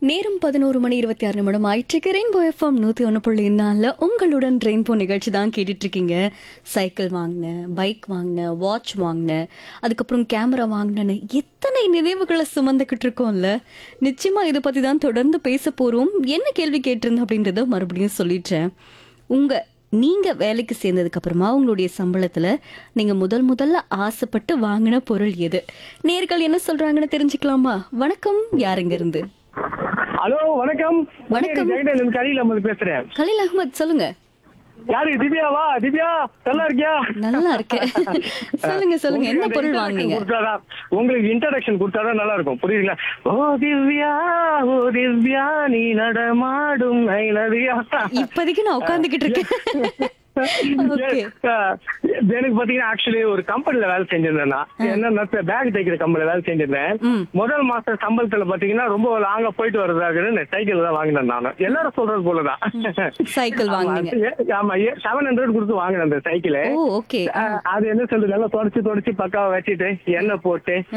நேரம் பதினோரு மணி இருபத்தி ஆறு நிமிடம் ஆயிட்டு ரெயின்போ எஃப்எம் நூற்றி ஒன்று புள்ளி நாலில் உங்களுடன் ரெயின்போ நிகழ்ச்சி தான் கேட்டுட்டு இருக்கீங்க சைக்கிள் வாங்கினேன் பைக் வாங்கினேன் வாட்ச் வாங்கினேன் அதுக்கப்புறம் கேமரா வாங்கினேன்னு எத்தனை நினைவுகளை சுமந்துக்கிட்டு இருக்கோம்ல நிச்சயமா இதை பற்றி தான் தொடர்ந்து பேச போகிறோம் என்ன கேள்வி கேட்டிருந்தேன் அப்படின்றத மறுபடியும் சொல்லிடுறேன் உங்க நீங்க வேலைக்கு சேர்ந்ததுக்கு அப்புறமா உங்களுடைய சம்பளத்துல நீங்க முதல் முதல்ல ஆசைப்பட்டு வாங்கின பொருள் எது நேர்கள் என்ன சொல்றாங்கன்னு தெரிஞ்சுக்கலாமா வணக்கம் யாருங்க இருந்து ஹலோ வணக்கம் வணக்கம். ஜெகடன் கலியில் அம்மது பேசுறேன் கலீல் அகமத் சொல்லுங்க யாரு திவ்யாவா திவ்யா நல்லா இருக்கியா நல்லா இருக்கேன் சொல்லுங்க சொல்லுங்க என்ன உங்களுக்கு பொருள் அந்த வாங்குனீங்க introduction கொடுத்தாதான் உங்களுக்கு இன்ட்ரடக்ஷன் கொடுத்தாதான் நல்லா இருக்கும் புரியுதுங்களா ஓ திவ்யா ஓ திவ்யா நீ நடமாடும் ஐநதியா இப்போதைக்கு நான் உட்காந்துக்கிட்டு இருக்கேன் ஓகே எனக்கு பாத்தீங்கன்னா ஆக்சுவலி ஒரு கம்பெனில வேலை செஞ்சிருந்தேன் நான். என்னன்னா பேக் தைக்கிற கம்பெனில வேலை செஞ்சிருந்தேன் ம். முதல் மாச சம்பளத்துல பாத்தீங்கன்னா ரொம்ப லாங்கா போயிட்டு வர்றதாக சைக்கிள் தான் வாங்கினேன் நான் எல்லாரும் சொல்றது போலதான் சைக்கிள் வாங்குனீங்க ஆமா செவன் ஹண்ட்ரட் கொடுத்து வாங்கினேன் அந்த சைக்கிள் ஓ ஓகே அது என்ன சொல்றது நல்லா தொடச்சு தொடச்சு பக்காவா வச்சுட்டு எண்ணெய் போட்டு